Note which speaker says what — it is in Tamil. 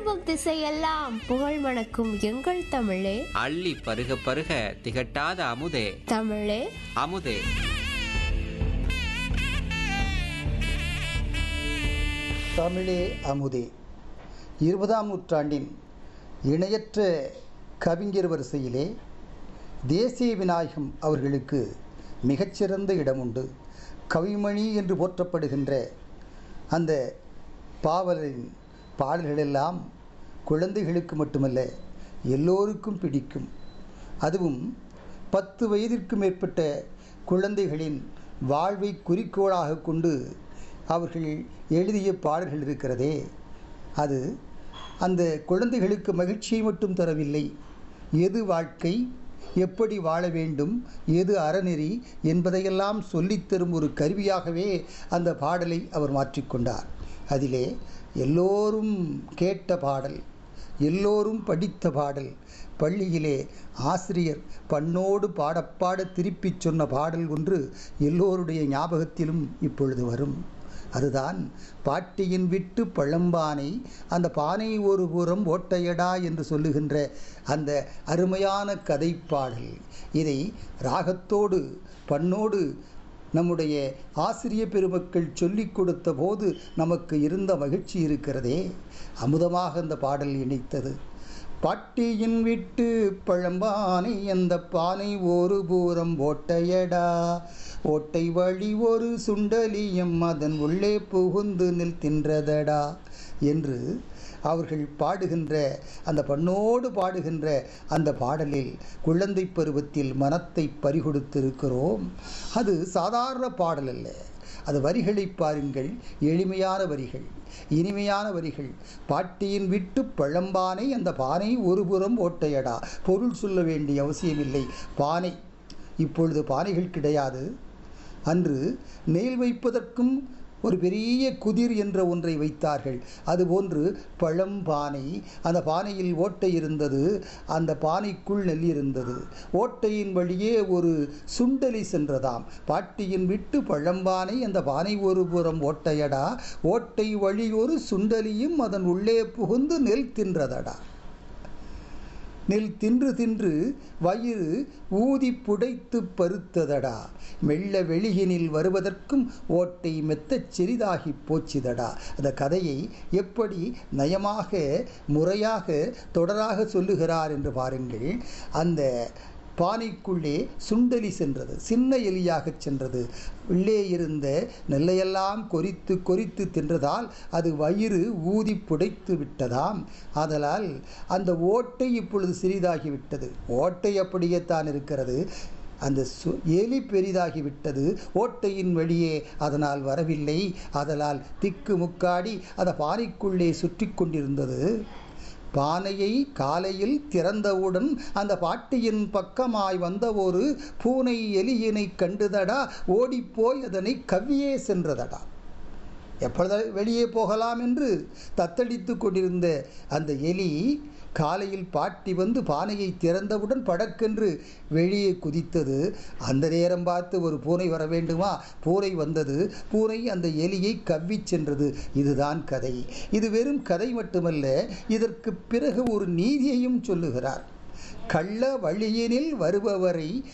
Speaker 1: திரும்பும் திசையெல்லாம் புகழ் மணக்கும் எங்கள் தமிழே
Speaker 2: அள்ளி பருக பருக திகட்டாத அமுதே
Speaker 1: தமிழே
Speaker 2: அமுதே
Speaker 3: தமிழே அமுதே இருபதாம் நூற்றாண்டின் இணையற்ற கவிஞர் வரிசையிலே தேசிய விநாயகம் அவர்களுக்கு மிகச்சிறந்த இடம் உண்டு கவிமணி என்று போற்றப்படுகின்ற அந்த பாவலரின் பாடல்களெல்லாம் குழந்தைகளுக்கு மட்டுமல்ல எல்லோருக்கும் பிடிக்கும் அதுவும் பத்து வயதிற்கு மேற்பட்ட குழந்தைகளின் வாழ்வை குறிக்கோளாக கொண்டு அவர்கள் எழுதிய பாடல்கள் இருக்கிறதே அது அந்த குழந்தைகளுக்கு மகிழ்ச்சியை மட்டும் தரவில்லை எது வாழ்க்கை எப்படி வாழ வேண்டும் எது அறநெறி என்பதையெல்லாம் சொல்லித்தரும் ஒரு கருவியாகவே அந்த பாடலை அவர் மாற்றிக்கொண்டார் அதிலே எல்லோரும் கேட்ட பாடல் எல்லோரும் படித்த பாடல் பள்ளியிலே ஆசிரியர் பண்ணோடு பாடப்பாட திருப்பிச் சொன்ன பாடல் ஒன்று எல்லோருடைய ஞாபகத்திலும் இப்பொழுது வரும் அதுதான் பாட்டியின் விட்டு பழம்பானை அந்த பானை ஒரு புறம் ஓட்டையடா என்று சொல்லுகின்ற அந்த அருமையான கதைப்பாடல் இதை ராகத்தோடு பண்ணோடு நம்முடைய ஆசிரிய பெருமக்கள் சொல்லிக் கொடுத்த போது நமக்கு இருந்த மகிழ்ச்சி இருக்கிறதே அமுதமாக அந்த பாடல் இணைத்தது பாட்டியின் விட்டு பழம்பானை அந்த பானை ஒரு பூரம் ஓட்டையடா ஓட்டை வழி ஒரு சுண்டலியம் அதன் உள்ளே புகுந்து நில் தின்றதடா என்று அவர்கள் பாடுகின்ற அந்த பண்ணோடு பாடுகின்ற அந்த பாடலில் குழந்தை பருவத்தில் மனத்தை பறிகொடுத்திருக்கிறோம் அது சாதாரண பாடல் அல்ல அது வரிகளை பாருங்கள் எளிமையான வரிகள் இனிமையான வரிகள் பாட்டியின் விட்டு பழம்பானை அந்த பானை ஒரு புறம் ஓட்டையடா பொருள் சொல்ல வேண்டிய அவசியமில்லை பானை இப்பொழுது பானைகள் கிடையாது அன்று நெல் வைப்பதற்கும் ஒரு பெரிய குதிர் என்ற ஒன்றை வைத்தார்கள் அதுபோன்று பழம்பானை அந்த பானையில் ஓட்டை இருந்தது அந்த பானைக்குள் நெல் இருந்தது ஓட்டையின் வழியே ஒரு சுண்டலி சென்றதாம் பாட்டியின் விட்டு பழம்பானை அந்த பானை ஒரு புறம் ஓட்டையடா ஓட்டை வழி ஒரு சுண்டலியும் அதன் உள்ளே புகுந்து நெல் தின்றதடா நெல் தின்று தின்று வயிறு ஊதி புடைத்து பருத்ததடா மெல்ல வெளியினில் வருவதற்கும் ஓட்டை மெத்தச் சிறிதாகி போச்சுதடா அந்த கதையை எப்படி நயமாக முறையாக தொடராக சொல்லுகிறார் என்று பாருங்கள் அந்த பானைக்குள்ளே சுண்டலி சென்றது சின்ன எலியாகச் சென்றது உள்ளே இருந்த நெல்லையெல்லாம் கொறித்து கொறித்து தின்றதால் அது வயிறு ஊதி புடைத்து விட்டதாம் ஆதலால் அந்த ஓட்டை இப்பொழுது சிறிதாகிவிட்டது ஓட்டை அப்படியே தான் இருக்கிறது அந்த சு எலி பெரிதாகிவிட்டது ஓட்டையின் வழியே அதனால் வரவில்லை அதனால் திக்கு முக்காடி அந்த பானைக்குள்ளே சுற்றி கொண்டிருந்தது பானையை காலையில் திறந்தவுடன் அந்த பாட்டியின் பக்கமாய் வந்த ஒரு பூனை எலியினை கண்டுதடா ஓடிப்போய் அதனை கவ்வியே சென்றதடா எப்பொழுது வெளியே போகலாம் என்று தத்தளித்து கொண்டிருந்த அந்த எலி காலையில் பாட்டி வந்து பானையை திறந்தவுடன் படக்கென்று வெளியே குதித்தது அந்த நேரம் பார்த்து ஒரு பூனை வர வேண்டுமா பூனை வந்தது பூனை அந்த எலியை கவ்வி சென்றது இதுதான் கதை இது வெறும் கதை மட்டுமல்ல இதற்கு பிறகு ஒரு நீதியையும் சொல்லுகிறார் கள்ள வழியினில் வருபவரை